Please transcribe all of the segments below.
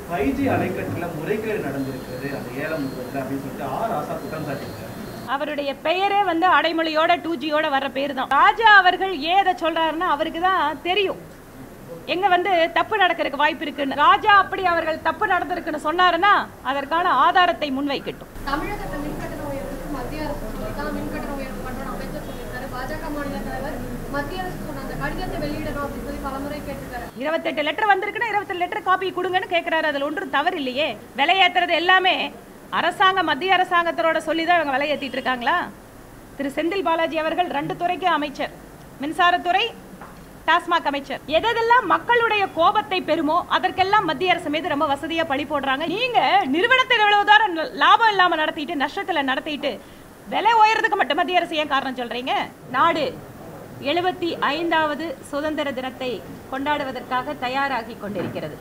Five G அலைக்கட்டுல முறைகேடு நடந்திருக்கிறது அந்த ஏலம் முறையில் அப்படின்னு சொல்லிட்டு ஆர் ஆசா குற்றம் சாட்டியிருக்காரு அவருடைய பெயரே வந்து அடைமொழியோட டூ ஜியோட வர்ற பேர் தான் ராஜா அவர்கள் ஏன் அதை சொல்றாருன்னா அவருக்கு தான் தெரியும் எங்க வந்து தப்பு நடக்கிறதுக்கு வாய்ப்பு இருக்குன்னு ராஜா அப்படி அவர்கள் தப்பு நடந்திருக்குன்னு சொன்னாருன்னா அதற்கான ஆதாரத்தை முன்வைக்கட்டும் தமிழகத்தை மின்கட்டண உயர்வுக்கு மத்திய அரசு சொல்லிதான் மின்கட்டண உயர்வு பண்றோம் அமைச்சர் சொல்லியிருக்காரு பாஜக மாநில தலைவர் மத்திய அரசு சொன்ன அந்த கடிதத்தை வெளியிடணும் அப்படின்னு சொல்லி பலமுறை கேட்டிருக்காரு இருபத்தெட்டு லெட்டர் வந்திருக்குன்னா இருபத்தெட்டு லெட்டர் காப்பி கொடுங்கன்னு கேட்கிறாரு அதுல ஒன்றும் தவறு இல்லையே விலையேத்துறது எல்லாமே அரசாங்கம் மத்திய அரசாங்கத்தோட சொல்லி தான் இவங்க விலையேத்திட்டு இருக்காங்களா திரு செந்தில் பாலாஜி அவர்கள் ரெண்டு துறைக்கு அமைச்சர் மின்சாரத்துறை டாஸ்மாக் அமைச்சர் எதெல்லாம் மக்களுடைய கோபத்தை பெறுமோ அதற்கெல்லாம் மத்திய அரசு மீது ரொம்ப வசதியா பழி போடுறாங்க நீங்க நிறுவனத்தை எவ்வளவு தூரம் லாபம் இல்லாம நடத்திட்டு நஷ்டத்துல நடத்திட்டு விலை உயரத்துக்கு மட்டும் மத்திய அரசு ஏன் காரணம் சொல்றீங்க நாடு எழுபத்தி ஐந்தாவது சுதந்திர தினத்தை கொண்டாடுவதற்காக தயாராகி கொண்டிருக்கிறது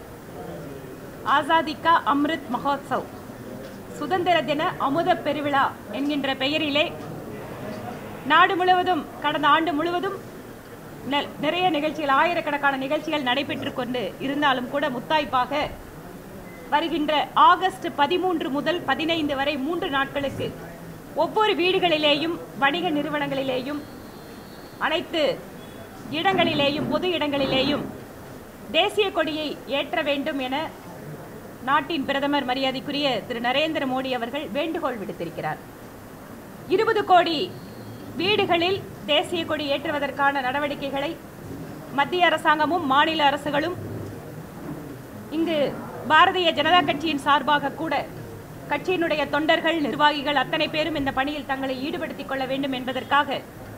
ஆசாதி கா அம்ரித் மகோத்சவ் சுதந்திர தின அமுத பெருவிழா என்கின்ற பெயரிலே நாடு முழுவதும் கடந்த ஆண்டு முழுவதும் நெ- நிறைய நிகழ்ச்சிகள் ஆயிரக்கணக்கான நிகழ்ச்சிகள் நடைபெற்று கொண்டு இருந்தாலும் கூட முத்தாய்ப்பாக வருகின்ற ஆகஸ்ட் பதிமூன்று முதல் பதினைந்து வரை மூன்று நாட்களுக்கு ஒவ்வொரு வீடுகளிலேயும் வணிக நிறுவனங்களிலேயும் அனைத்து இடங்களிலேயும் பொது இடங்களிலேயும் தேசிய கொடியை ஏற்ற வேண்டும் என நாட்டின் பிரதமர் மரியாதைக்குரிய திரு நரேந்திர மோடி அவர்கள் வேண்டுகோள் விடுத்திருக்கிறார் இருபது கோடி வீடுகளில் தேசிய கொடி ஏற்றுவதற்கான நடவடிக்கைகளை மத்திய அரசாங்கமும் மாநில அரசுகளும் இங்கு பாரதிய ஜனதா கட்சியின் சார்பாக கூட கட்சியினுடைய தொண்டர்கள் நிர்வாகிகள் அத்தனை பேரும் இந்த பணியில் தங்களை ஈடுபடுத்திக் கொள்ள வேண்டும் என்பதற்காக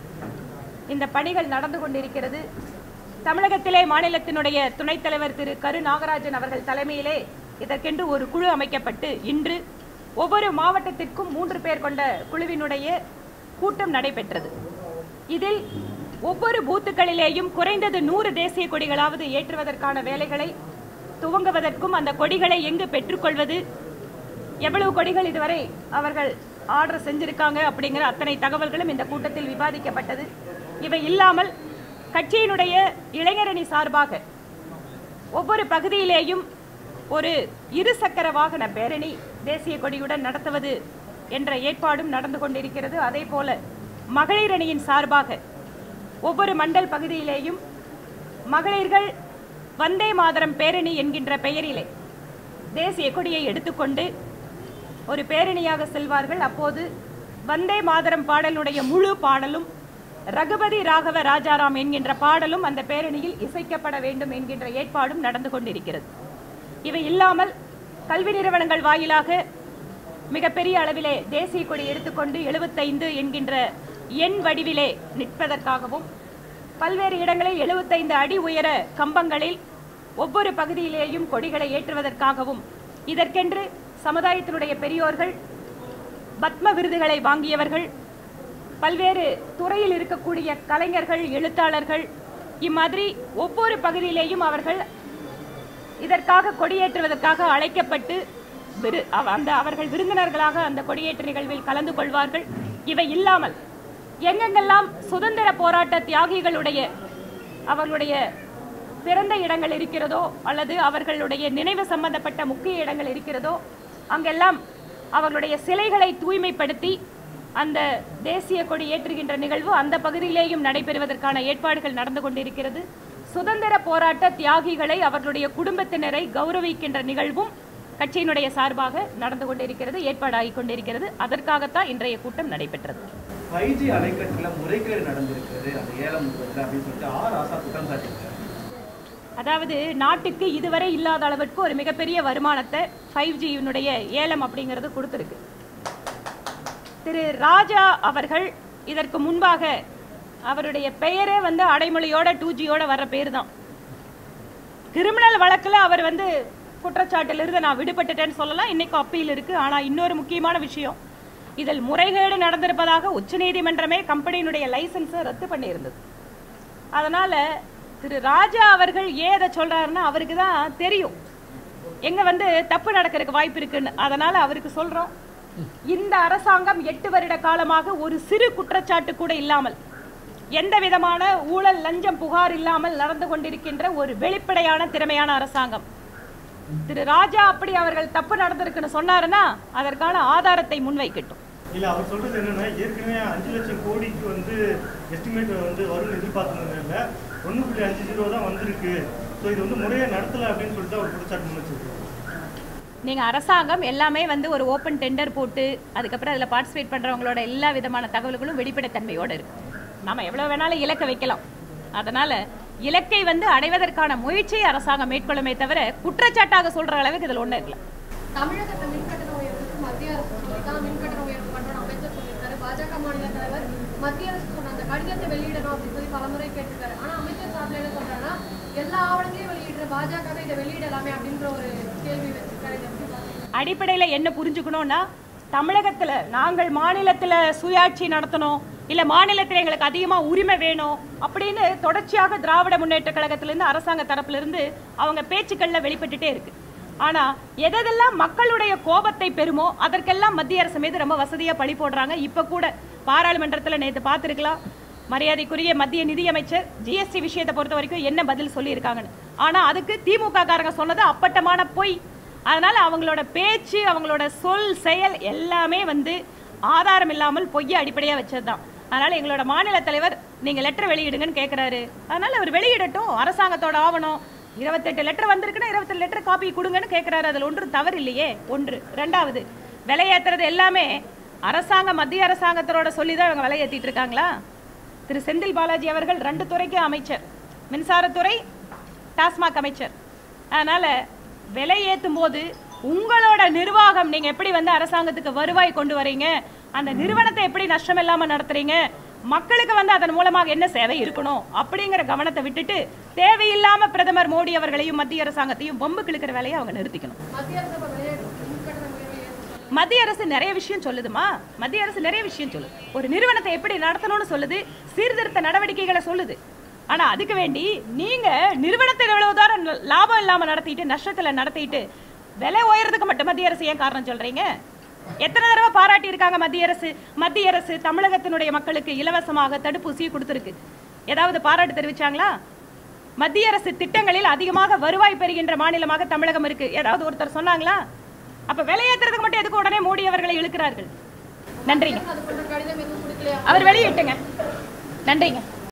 இந்த பணிகள் நடந்து கொண்டிருக்கிறது தமிழகத்திலே மாநிலத்தினுடைய துணைத் தலைவர் திரு கரு நாகராஜன் அவர்கள் தலைமையிலே இதற்கென்று ஒரு குழு அமைக்கப்பட்டு இன்று ஒவ்வொரு மாவட்டத்திற்கும் மூன்று பேர் கொண்ட குழுவினுடைய கூட்டம் நடைபெற்றது இதில் ஒவ்வொரு பூத்துக்களிலேயும் குறைந்தது நூறு தேசிய கொடிகளாவது ஏற்றுவதற்கான வேலைகளை துவங்குவதற்கும் அந்த கொடிகளை எங்கு பெற்றுக்கொள்வது எவ்வளவு கொடிகள் இதுவரை அவர்கள் ஆர்டர் செஞ்சிருக்காங்க அப்படிங்கிற அத்தனை தகவல்களும் இந்த கூட்டத்தில் விவாதிக்கப்பட்டது இவை இல்லாமல் கட்சியினுடைய இளைஞரணி சார்பாக ஒவ்வொரு பகுதியிலேயும் ஒரு இருசக்கர வாகன பேரணி தேசிய கொடியுடன் நடத்துவது என்ற ஏற்பாடும் நடந்து கொண்டிருக்கிறது அதே போல மகளிர் அணியின் சார்பாக ஒவ்வொரு மண்டல் பகுதியிலேயும் மகளிர்கள் வந்தே மாதரம் பேரணி என்கின்ற பெயரிலே தேசிய கொடியை எடுத்துக்கொண்டு ஒரு பேரணியாக செல்வார்கள் அப்போது வந்தே மாதரம் பாடலுடைய முழு பாடலும் ரகுபதி ராகவ ராஜாராம் என்கின்ற பாடலும் அந்த பேரணியில் இசைக்கப்பட வேண்டும் என்கின்ற ஏற்பாடும் நடந்து கொண்டிருக்கிறது இவை இல்லாமல் கல்வி நிறுவனங்கள் வாயிலாக மிகப்பெரிய அளவிலே தேசிய கொடி எடுத்துக்கொண்டு எழுபத்தைந்து என்கின்ற எண் வடிவிலே நிற்பதற்காகவும் பல்வேறு இடங்களில் எழுபத்தைந்து அடி உயர கம்பங்களில் ஒவ்வொரு பகுதியிலேயும் கொடிகளை ஏற்றுவதற்காகவும் இதற்கென்று சமுதாயத்தினுடைய பெரியோர்கள் பத்ம விருதுகளை வாங்கியவர்கள் பல்வேறு துறையில் இருக்கக்கூடிய கலைஞர்கள் எழுத்தாளர்கள் இம்மாதிரி ஒவ்வொரு பகுதியிலேயும் அவர்கள் இதற்காக கொடியேற்றுவதற்காக அழைக்கப்பட்டு விரு- அவ- அந்த அவர்கள் விருந்தினர்களாக அந்த கொடியேற்ற நிகழ்வில் கலந்து கொள்வார்கள் இவை இல்லாமல் எங்கெங்கெல்லாம் சுதந்திர போராட்ட தியாகிகளுடைய அவர்களுடைய பிறந்த இடங்கள் இருக்கிறதோ அல்லது அவர்களுடைய நினைவு சம்பந்தப்பட்ட முக்கிய இடங்கள் இருக்கிறதோ அங்கெல்லாம் அவர்களுடைய சிலைகளை தூய்மைப்படுத்தி அந்த தேசிய கொடி ஏற்றுகின்ற நிகழ்வு அந்த பகுதியிலேயும் நடைபெறுவதற்கான ஏற்பாடுகள் நடந்து கொண்டிருக்கிறது சுதந்திர போராட்ட தியாகிகளை அவர்களுடைய குடும்பத்தினரை கௌரவிக்கின்ற நிகழ்வும் கட்சியினுடைய சார்பாக நடந்து கொண்டிருக்கிறது ஏற்பாடாகி கொண்டிருக்கிறது அதற்காகத்தான் இன்றைய கூட்டம் நடைபெற்றது ஃபைவ் ஜி அலைக்கட்டுல முறைகேடு நடந்திருக்கிறது அந்த ஏலம் முறையில் அப்படின்னு சொல்லிட்டு ஆர் ஆசா குற்றம் சாட்டியிருக்காரு அதாவது நாட்டுக்கு இதுவரை இல்லாத அளவிற்கு ஒரு மிகப்பெரிய வருமானத்தை ஃபைவ் ஜியினுடைய ஏலம் அப்படிங்கிறது கொடுத்துருக்கு திரு ராஜா அவர்கள் இதற்கு முன்பாக அவருடைய பெயரே வந்து அடைமொழியோட டூ ஜியோட வர்ற பேர் தான் கிரிமினல் வழக்குல அவர் வந்து குற்றச்சாட்டிலிருந்து நான் விடுபட்டுட்டேன்னு சொல்லலாம் இன்னைக்கு அப்பீல் இருக்கு ஆனா இன்னொரு முக்கியமான விஷயம் இதில் முறைகேடு நடந்திருப்பதாக உச்சநீதிமன்றமே கம்பெனியினுடைய லைசன்ஸை ரத்து பண்ணியிருந்தது அதனால திரு ராஜா அவர்கள் ஏன் அதை சொல்றாருன்னா அவருக்கு தான் தெரியும் எங்க வந்து தப்பு நடக்கிறதுக்கு வாய்ப்பு இருக்குன்னு அதனால அவருக்கு சொல்றோம் இந்த அரசாங்கம் எட்டு வருட காலமாக ஒரு சிறு குற்றச்சாட்டு கூட இல்லாமல் எந்த விதமான ஊழல் லஞ்சம் புகார் இல்லாமல் நடந்து கொண்டிருக்கின்ற ஒரு வெளிப்படையான திறமையான அரசாங்கம் திரு ராஜா அப்படி அவர்கள் தப்பு நடந்திருக்குன்னு சொன்னாருன்னா அதற்கான ஆதாரத்தை முன்வைக்கட்டும் இல்ல அவர் சொல்றது என்னன்னா ஏற்கனவே அஞ்சு லட்சம் கோடிக்கு வந்து எஸ்டிமேட் வந்து வரும்னு எதிர்பார்த்ததுனால ஒண்ணு புள்ளி அஞ்சு ஜீரோ தான் வந்திருக்கு ஸோ இது வந்து முறையா நடத்தல அப்படின்னு சொல்லிட்டு அவர் குற்றச்சாட்டு முன் வச்சிருக்காரு நீங்கள் அரசாங்கம் எல்லாமே வந்து ஒரு ஓப்பன் டெண்டர் போட்டு அதுக்கப்புறம் அதில் பார்ட்டிசிபேட் பண்ணுறவங்களோட எல்லா விதமான தகவல்களும் வெளிப்படைத்தன்மையோடு இருக்கு நாம எவ்வளோ வேணாலும் இலக்கை வைக்கலாம் அதனால் இலக்கை வந்து அடைவதற்கான முயற்சியை அரசாங்கம் மேற்கொள்ளுமே தவிர குற்றச்சாட்டாக சொல்கிற அளவுக்கு இதில் ஒன்றும் இல்லை தமிழகத்துல மின்கட்டண உயர்வுக்கு மத்திய அரசு சொல்லிதான் மின்கட்டண உயர்வு பண்றோம் அமைச்சர் சொல்லியிருக்காரு பாஜக மாநில தலைவர் மத்திய அரசு சொன்ன அந்த கடிதத்தை வெளியிடணும் அப்படின்னு சொல்லி பலமுறை கேட்டிருக்காரு ஆனா அமைச்சர் சார்பில் என்ன சொல்றாங்கன்னா எல்லா ஆவணங்களையும் வெளியிடுற பாஜக இதை வெளியிடலாமே அப்படின்ற ஒரு கேள்வி வச்சிருக்காரு இதை எப்படி பாக்குறீங்க? அடிப்படையில் என்ன புரிஞ்சுக்கணும்னா தமிழகத்தில் நாங்கள் மாநிலத்தில் சுயாட்சி நடத்தணும் இல்லை மாநிலத்தில் எங்களுக்கு அதிகமாக உரிமை வேணும் அப்படின்னு தொடர்ச்சியாக திராவிட முன்னேற்ற கழகத்திலேருந்து அரசாங்க தரப்பிலிருந்து அவங்க பேச்சுக்களில் வெளிப்பட்டுட்டே இருக்கு ஆனால் எதெல்லாம் மக்களுடைய கோபத்தை பெறுமோ அதற்கெல்லாம் மத்திய அரசு மீது ரொம்ப வசதியாக பழி போடுறாங்க இப்போ கூட பாராளுமன்றத்தில் நேற்று பார்த்துருக்கலாம் மரியாதைக்குரிய மத்திய நிதியமைச்சர் ஜிஎஸ்டி விஷயத்தை பொறுத்த வரைக்கும் என்ன பதில் சொல்லியிருக்காங்கன்னு ஆனால் அதுக்கு திமுக காரங்க சொன்னது அப்பட்டமான பொய் அதனால அவங்களோட பேச்சு அவங்களோட சொல் செயல் எல்லாமே வந்து ஆதாரம் இல்லாமல் பொய்யை அடிப்படையாக வச்சது தான் அதனால எங்களோட மாநில தலைவர் நீங்க லெட்டர் வெளியிடுங்கன்னு கேட்குறாரு அதனால அவர் வெளியிடட்டும் அரசாங்கத்தோட ஆவணம் இருபத்தெட்டு லெட்டர் வந்திருக்குன்னா இருபத்தெட்டு லெட்டர் காப்பி கொடுங்கன்னு கேட்குறாரு அதில் ஒன்றும் தவறு இல்லையே ஒன்று ரெண்டாவது விலையேற்றுறது எல்லாமே அரசாங்க மத்திய அரசாங்கத்தோட சொல்லி தான் இவங்க விலையேற்றிட்டு இருக்காங்களா திரு செந்தில் பாலாஜி அவர்கள் ரெண்டு துறைக்கு அமைச்சர் மின்சாரத்துறை டாஸ்மாக் அமைச்சர் அதனால விலை ஏற்றும் போது உங்களோட நிர்வாகம் நீங்க எப்படி வந்து அரசாங்கத்துக்கு வருவாய் கொண்டு வரீங்க அந்த நிறுவனத்தை எப்படி நஷ்டம் இல்லாம நடத்துறீங்க மக்களுக்கு வந்து அதன் மூலமாக என்ன சேவை இருக்கணும் அப்படிங்கிற கவனத்தை விட்டுட்டு தேவையில்லாம பிரதமர் மோடி அவர்களையும் மத்திய அரசாங்கத்தையும் பொம்பு கிழக்கிற வேலையை அவங்க நிறுத்திக்கணும் மத்திய அரசு இப்ப வெளியிட மின்கட்டண உயர்வை ஏற்று மத்திய அரசு நிறைய விஷயம் சொல்லுதுமா மத்திய அரசு நிறைய விஷயம் சொல்லுது ஒரு நிறுவனத்தை எப்படி நடத்தணும்னு சொல்லுது சீர்திருத்த நடவடிக்கைகளை சொல்லுது ஆனா அதுக்கு வேண்டி நீங்க நிறுவனத்தை எவ்வளவு தூரம் லாபம் இல்லாம நடத்திட்டு நஷ்டத்துல நடத்திட்டு விலை உயர்றதுக்கு மட்டும் மத்திய அரசு ஏன் காரணம் சொல்றீங்க எத்தனை தடவை பாராட்டி இருக்காங்க மத்திய அரசு மத்திய அரசு தமிழகத்தினுடைய மக்களுக்கு இலவசமாக தடுப்பூசியை கொடுத்துருக்கு ஏதாவது பாராட்டு தெரிவிச்சாங்களா மத்திய அரசு திட்டங்களில் அதிகமாக வருவாய் பெறுகின்ற மாநிலமாக தமிழகம் இருக்கு ஏதாவது ஒருத்தர் சொன்னாங்களா அப்ப விலையேற்றுறதுக்கு மட்டும் எதுக்கு உடனே மோடி அவர்களை இழுக்கிறார்கள் நன்றிங்க அது போன்ற கடிதம் எதுவும் கொடுக்கலையா அவர் வெளியிட்டுங்க நன்றிங்க